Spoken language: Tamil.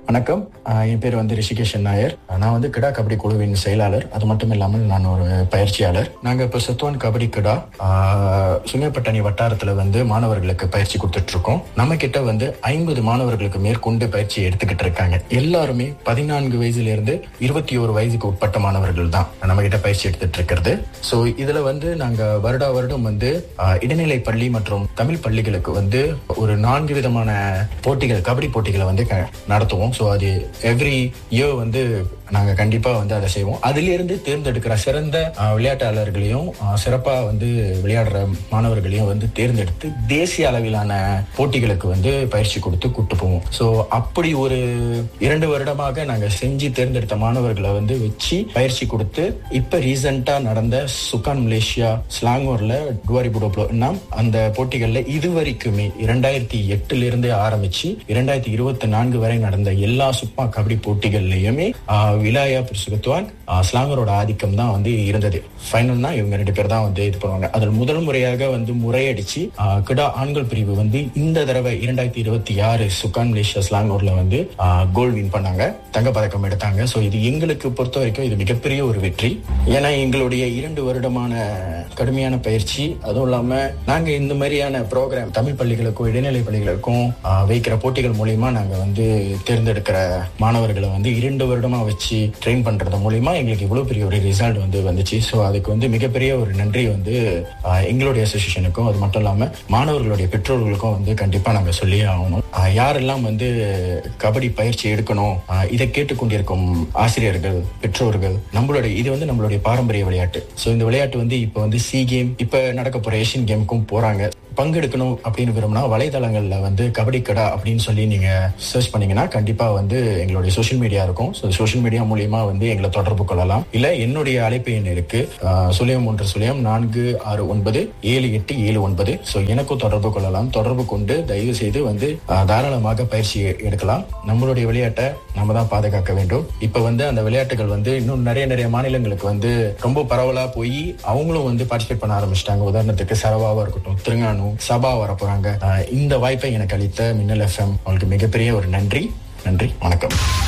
வணக்கம் ஆஹ் என் பேர் வந்து ரிஷிகேஷன் நாயர் நான் வந்து கிடா கபடி குழுவின் செயலாளர் அது மட்டும் இல்லாமல் நான் ஒரு பயிற்சியாளர் நாங்க இப்ப சத்துவான் கபடி கிடா ஆஹ் சுங்கப்பட்டணி வட்டாரத்துல வந்து மாணவர்களுக்கு பயிற்சி கொடுத்துட்டு இருக்கோம் நம்ம கிட்ட வந்து ஐம்பது மாணவர்களுக்கு மேற்கொண்டு பயிற்சி எடுத்துக்கிட்டு இருக்காங்க எல்லாருமே பதினான்கு வயசுல இருந்து இருபத்தி ஒரு வயசுக்கு உட்பட்ட மாணவர்கள் தான் நம்ம கிட்ட பயிற்சி எடுத்துட்டு இருக்கிறது சோ இதுல வந்து நாங்க வருடா வருடம் வந்து ஆஹ் இடைநிலை பள்ளி மற்றும் தமிழ் பள்ளிகளுக்கு வந்து ஒரு நான்கு விதமான போட்டிகள் கபடி போட்டிகளை வந்து க- நடத்துவோம் ஸோ அது எவ்ரி இயர் வந்து நாங்க கண்டிப்பா வந்து அதை செய்வோம் அதிலிருந்து தேர்ந்தெடுக்கிற சிறந்த ஆஹ், விளையாட்டாளர்களையும் ஆஹ், சிறப்பா வந்து விளையாடுற மாணவர்களையும் வந்து தேர்ந்தெடுத்து தேசிய அளவிலான போட்டிகளுக்கு வந்து பயிற்சி கொடுத்து கூட்டு போவோம் ஸோ அப்படி ஒரு இரண்டு வருடமாக நாங்க செஞ்சு தேர்ந்தெடுத்த மாணவர்களை வந்து வச்சு பயிற்சி கொடுத்து இப்ப ரீசெண்டா நடந்த சுகான் மலேசியா ஸ்லாங்கூர்ல டுவாரி புடோப்ளோ அந்த போட்டிகள்ல இதுவரைக்குமே இரண்டாயிரத்தி எட்டுல இருந்து ஆரம்பிச்சு இரண்டாயிரத்தி இருபத்தி நான்கு வரை நடந்த எல்லா சுப்பா கபடி போட்டிகள்லயுமே ஆஹ், விலாயா புருஷகத்துவான் ஸ்லாங்கரோட ஆதிக்கம் தான் வந்து இருந்தது ஃபைனல்னா இவங்க ரெண்டு பேர் தான் வந்து இது பண்ணுவாங்க அதில் முதல் முறையாக வந்து முறையடிச்சு ஆஹ், கிடா ஆண்கள் பிரிவு வந்து இந்த தடவை இரண்டாயிரத்தி இருபத்தி ஆறு சுகான் மலேசியா ஸ்லாங்கூர்ல வந்து கோல்ட் வின் பண்ணாங்க தங்கப்பதக்கம் எடுத்தாங்க ஸோ இது எங்களுக்கு பொறுத்த வரைக்கும் இது மிகப்பெரிய ஒரு வெற்றி ஏன்னா எங்களுடைய இரண்டு வருடமான கடுமையான பயிற்சி அதுவும் இல்லாம நாங்க இந்த மாதிரியான ப்ரோக்ராம் தமிழ் பள்ளிகளுக்கும் இடைநிலை பள்ளிகளுக்கும் ஆஹ், வைக்கிற போட்டிகள் மூலியமா நாங்க வந்து தேர்ந்தெடுக்கிற மாணவர்களை வந்து இரண்டு வருடமா வச்சு ட்ரெயின் பண்றது மூலியமா எங்களுக்கு இவ்வளவு பெரிய ஒரு ரிசல்ட் வந்து வந்துச்சு ஸோ அதுக்கு வந்து மிகப்பெரிய ஒரு நன்றி வந்து ஆஹ், எங்களுடைய அசோசியேஷனுக்கும் அது மட்டும் இல்லாம மாணவர்களுடைய பெற்றோர்களுக்கும் வந்து கண்டிப்பா நாங்க சொல்லியே ஆகணும் ஆஹ், யாரெல்லாம் வந்து கபடி பயிற்சி எடுக்கணும் ஆஹ், இதை கேட்டுக்கொண்டிருக்கும் ஆசிரியர்கள் பெற்றோர்கள் நம்மளுடைய இது வந்து நம்மளுடைய பாரம்பரிய விளையாட்டு ஸோ இந்த விளையாட்டு வந்து இப்போ வந்து சி கேம் இப்போ நடக்க போற ஏஷியன் கேமுக்கும் போறாங்க பங்கெடுக்கணும் அப்படின்னு விரும்பினா வலைதளங்கள்ல வந்து கபடி கடா அப்படின்னு சொல்லி நீங்க சர்ச் பண்ணீங்கன்னா கண்டிப்பா வந்து எங்களுடைய சோஷியல் மீடியா இருக்கும் ஸோ சோஷியல் மீடியா மூலியமா வந்து எங்களை தொடர்பு கொள்ளலாம் இல்ல என்னுடைய அழைப்பு எண் இருக்கு ஆஹ், சுழியம் ஒன்று சுழியம் நான்கு ஆறு ஒன்பது ஏழு எட்டு ஏழு ஒன்பது ஸோ எனக்கும் தொடர்பு கொள்ளலாம் தொடர்பு கொண்டு தயவு செய்து வந்து ஆஹ், தாராளமாக பயிற்சி எ- எடுக்கலாம் நம்மளுடைய விளையாட்டை நம்ம தான் பாதுகாக்க வேண்டும் இப்ப வந்து அந்த விளையாட்டுகள் வந்து இன்னும் நிறைய நிறைய மாநிலங்களுக்கு வந்து ரொம்ப பரவலா போய் அவங்களும் வந்து பார்ட்டிசிபேட் பண்ண ஆரம்பிச்சிட்டாங்க உதாரணத்துக்கு சரவாவா இருக்கட்டும் திருங்கானு சபா வர போறாங்க ஆஹ், இந்த வாய்ப்பை எனக்கு அளித்த மின்னல் எஃப்எம் அவங்களுக்கு மிகப்பெரிய ஒரு நன்றி நன்றி வணக்கம்